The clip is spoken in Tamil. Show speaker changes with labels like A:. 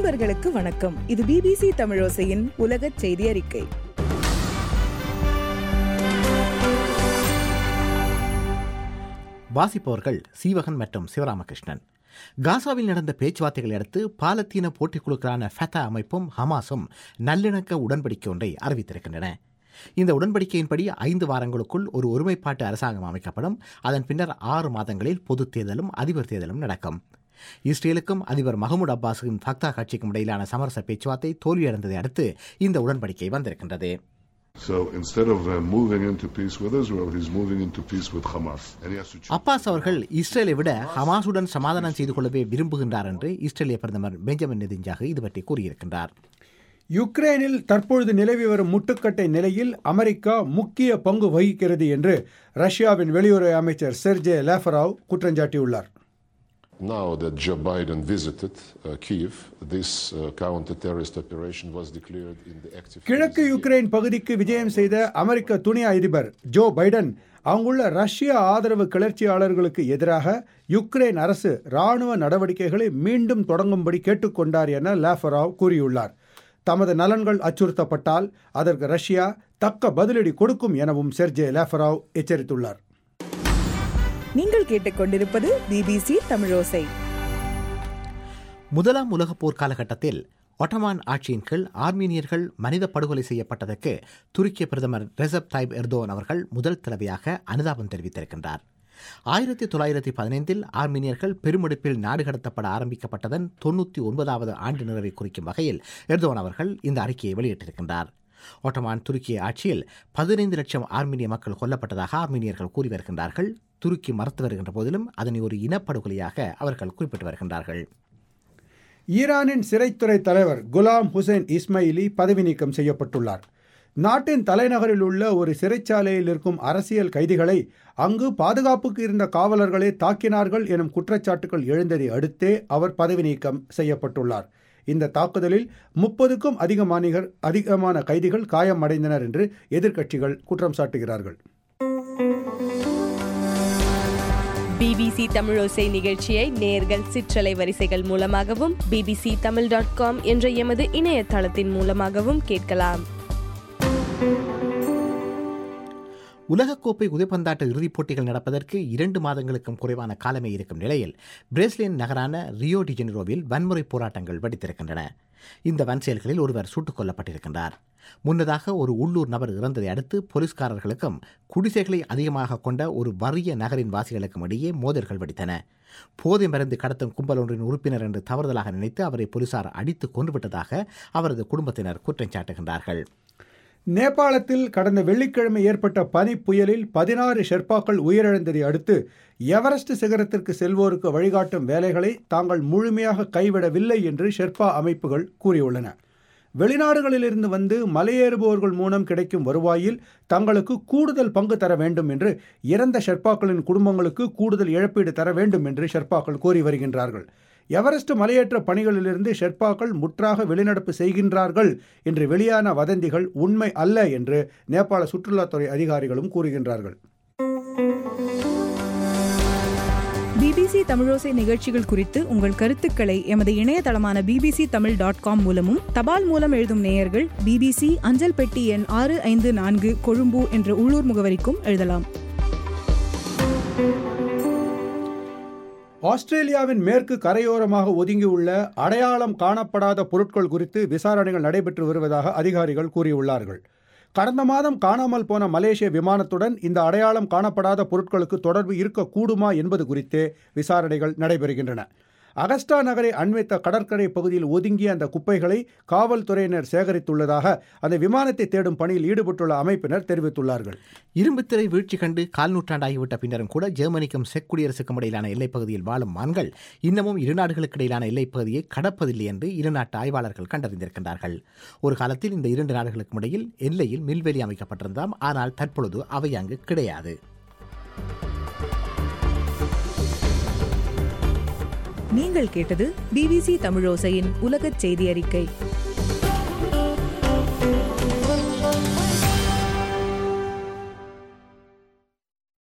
A: நண்பர்களுக்கு வணக்கம் இது பிபிசி தமிழோசையின் உலக செய்தி அறிக்கை
B: வாசிப்பவர்கள் சீவகன் மற்றும் சிவராமகிருஷ்ணன் காசாவில் நடந்த பேச்சுவார்த்தைகளை அடுத்து பாலத்தீன போட்டிக்குழுக்களான ஃபெத்தா அமைப்பும் ஹமாஸும் நல்லிணக்க உடன்படிக்கை ஒன்றை அறிவித்திருக்கின்றன இந்த உடன்படிக்கையின்படி ஐந்து வாரங்களுக்குள் ஒரு ஒருமைப்பாட்டு அரசாங்கம் அமைக்கப்படும் அதன் பின்னர் ஆறு மாதங்களில் பொதுத் தேர்தலும் அதிபர் தேர்தலும் நடக்கும் இஸ்ரேலுக்கும் அதிபர் மஹமூத் அப்பாஸுக்கும் ஃபக்தா கட்சிக்கும் இடையிலான சமரச பேச்சுவார்த்தை தோல்வியடைந்ததை அடுத்து இந்த உடன்படிக்கை வந்திருக்கின்றது
C: So instead of uh, moving into peace with Israel, he's moving into peace with Hamas. And he has to choose.
B: Abbas அவர்கள் இஸ்ரேலை விட ஹமாஸுடன் சமாதானம் செய்து கொள்ளவே விரும்புகின்றார் என்று இஸ்ரேலிய பிரதமர் பெஞ்சமின் நெதிஞ்சாகு இது பற்றி கூறியிருக்கின்றார்
D: யுக்ரைனில் தற்பொழுது நிலவி வரும் முட்டுக்கட்டை நிலையில் அமெரிக்கா முக்கிய பங்கு வகிக்கிறது என்று ரஷ்யாவின் வெளியுறவு அமைச்சர் செர்ஜே லேஃபராவ் குற்றஞ்சாட்டியுள்ளார்
E: Now that Joe Biden visited uh, Kiev, this uh, counter-terrorist operation was declared in the active.
D: கிழக்கு
E: phase.
D: யுக்ரைன் பகுதிக்கு விஜயம் செய்த அமெரிக்க துணை அதிபர் ஜோ பைடன் அங்குள்ள ரஷ்ய ஆதரவு கிளர்ச்சியாளர்களுக்கு எதிராக யுக்ரைன் அரசு ராணுவ நடவடிக்கைகளை மீண்டும் தொடங்கும்படி கேட்டுக்கொண்டார் என லேஃபராவ் கூறியுள்ளார் தமது நலன்கள் அச்சுறுத்தப்பட்டால் அதற்கு ரஷ்யா தக்க பதிலடி கொடுக்கும் எனவும் செர்ஜே லேஃபராவ் எச்சரித்துள்ளார்
A: நீங்கள் கேட்டுக்கொண்டிருப்பது பிபிசி தமிழோசை
B: முதலாம் உலகப் போர் காலகட்டத்தில் ஒட்டமான் ஆட்சியின் கீழ் ஆர்மீனியர்கள் மனித படுகொலை செய்யப்பட்டதற்கு துருக்கிய பிரதமர் ரெசப் தாய்ப் எர்தோவன் அவர்கள் முதல் தடவையாக அனுதாபம் தெரிவித்திருக்கின்றார் ஆயிரத்தி தொள்ளாயிரத்தி பதினைந்தில் ஆர்மீனியர்கள் பெருமெடுப்பில் நாடு கடத்தப்பட ஆரம்பிக்கப்பட்டதன் தொண்ணூற்றி ஒன்பதாவது ஆண்டு நிறைவை குறிக்கும் வகையில் எர்தோவன் அவர்கள் இந்த அறிக்கையை வெளியிட்டிருக்கின்றார் ஒட்டமான் துருக்கிய ஆட்சியில் பதினைந்து லட்சம் ஆர்மீனிய மக்கள் கொல்லப்பட்டதாக ஆர்மீனியர்கள் கூறி வருகின்றார்கள் துருக்கி மறுத்து வருகின்ற போதிலும் அதனை ஒரு இனப்படுகொலையாக அவர்கள் குறிப்பிட்டு வருகின்றார்கள்
D: ஈரானின் சிறைத்துறை தலைவர் குலாம் ஹுசைன் இஸ்மாயிலி பதவி நீக்கம் செய்யப்பட்டுள்ளார் நாட்டின் தலைநகரில் உள்ள ஒரு சிறைச்சாலையில் இருக்கும் அரசியல் கைதிகளை அங்கு பாதுகாப்புக்கு இருந்த காவலர்களே தாக்கினார்கள் எனும் குற்றச்சாட்டுகள் எழுந்ததை அடுத்தே அவர் பதவி நீக்கம் செய்யப்பட்டுள்ளார் இந்த தாக்குதலில் முப்பதுக்கும் அதிகமானிகர் அதிகமான கைதிகள் காயமடைந்தனர் என்று எதிர்க்கட்சிகள் குற்றம் சாட்டுகிறார்கள்
F: பிபிசி தமிழோசை நிகழ்ச்சியை நேர்கள் சிற்றலை வரிசைகள் மூலமாகவும் பிபிசி தமிழ் டாட் காம் என்ற எமது இணையதளத்தின் மூலமாகவும் கேட்கலாம்
B: உலகக்கோப்பை உதைப்பந்தாட்ட இறுதிப் போட்டிகள் நடப்பதற்கு இரண்டு மாதங்களுக்கும் குறைவான காலமே இருக்கும் நிலையில் பிரேஸ்லின் நகரான ரியோ டி ஜெனிரோவில் வன்முறை போராட்டங்கள் வெடித்திருக்கின்றன இந்த வன் செயல்களில் ஒருவர் சுட்டுக் கொல்லப்பட்டிருக்கின்றார் முன்னதாக ஒரு உள்ளூர் நபர் இறந்ததை அடுத்து போலீஸ்காரர்களுக்கும் குடிசைகளை அதிகமாக கொண்ட ஒரு வறிய நகரின் வாசிகளுக்கும் இடையே மோதல்கள் வெடித்தன போதை மருந்து கடத்தும் கும்பல் ஒன்றின் உறுப்பினர் என்று தவறுதலாக நினைத்து அவரை போலீசார் அடித்து கொன்றுவிட்டதாக அவரது குடும்பத்தினர் குற்றம் சாட்டுகின்றார்கள்
D: நேபாளத்தில் கடந்த வெள்ளிக்கிழமை ஏற்பட்ட பனி புயலில் பதினாறு ஷெர்பாக்கள் உயிரிழந்ததை அடுத்து எவரெஸ்ட் சிகரத்திற்கு செல்வோருக்கு வழிகாட்டும் வேலைகளை தாங்கள் முழுமையாக கைவிடவில்லை என்று ஷெர்பா அமைப்புகள் கூறியுள்ளன வெளிநாடுகளிலிருந்து வந்து மலையேறுபவர்கள் மூலம் கிடைக்கும் வருவாயில் தங்களுக்கு கூடுதல் பங்கு தர வேண்டும் என்று இறந்த ஷெர்பாக்களின் குடும்பங்களுக்கு கூடுதல் இழப்பீடு தர வேண்டும் என்று ஷெர்பாக்கள் கோரி வருகின்றார்கள் எவரெஸ்ட் மலையேற்ற பணிகளிலிருந்து ஷெர்பாக்கள் முற்றாக வெளிநடப்பு செய்கின்றார்கள் என்று வெளியான வதந்திகள் உண்மை அல்ல என்று நேபாள சுற்றுலாத்துறை அதிகாரிகளும் கூறுகின்றார்கள்
A: பிபிசி தமிழோசை நிகழ்ச்சிகள் குறித்து உங்கள் கருத்துக்களை எமது இணையதளமான பிபிசி தமிழ் டாட் காம் மூலமும் தபால் மூலம் எழுதும் நேயர்கள் பிபிசி அஞ்சல் பெட்டி எண் ஆறு ஐந்து நான்கு கொழும்பு என்ற உள்ளூர் முகவரிக்கும் எழுதலாம்
D: ஆஸ்திரேலியாவின் மேற்கு கரையோரமாக ஒதுங்கியுள்ள அடையாளம் காணப்படாத பொருட்கள் குறித்து விசாரணைகள் நடைபெற்று வருவதாக அதிகாரிகள் கூறியுள்ளார்கள் கடந்த மாதம் காணாமல் போன மலேசிய விமானத்துடன் இந்த அடையாளம் காணப்படாத பொருட்களுக்கு தொடர்பு இருக்கக்கூடுமா என்பது குறித்தே விசாரணைகள் நடைபெறுகின்றன அகஸ்டா நகரை அண்மித்த கடற்கரை பகுதியில் ஒதுங்கிய அந்த குப்பைகளை காவல்துறையினர் சேகரித்துள்ளதாக அந்த விமானத்தை தேடும் பணியில் ஈடுபட்டுள்ள அமைப்பினர் தெரிவித்துள்ளார்கள்
B: இரும்புத்திரை வீழ்ச்சி கண்டு கால் நூற்றாண்டாகிவிட்ட பின்னரும் கூட ஜெர்மனிக்கும் செக் குடியரசுக்கும் இடையிலான எல்லைப் பகுதியில் வாழும் மான்கள் இன்னமும் இரு நாடுகளுக்கு இடையிலான எல்லைப் பகுதியை கடப்பதில்லை என்று இரு நாட்டு ஆய்வாளர்கள் கண்டறிந்திருக்கின்றார்கள் ஒரு காலத்தில் இந்த இரண்டு நாடுகளுக்கும் இடையில் எல்லையில் மில்வெளி அமைக்கப்பட்டிருந்தாம் ஆனால் தற்பொழுது அவை அங்கு கிடையாது
A: நீங்கள் கேட்டது பிபிசி தமிழோசையின் உலகச் செய்தி அறிக்கை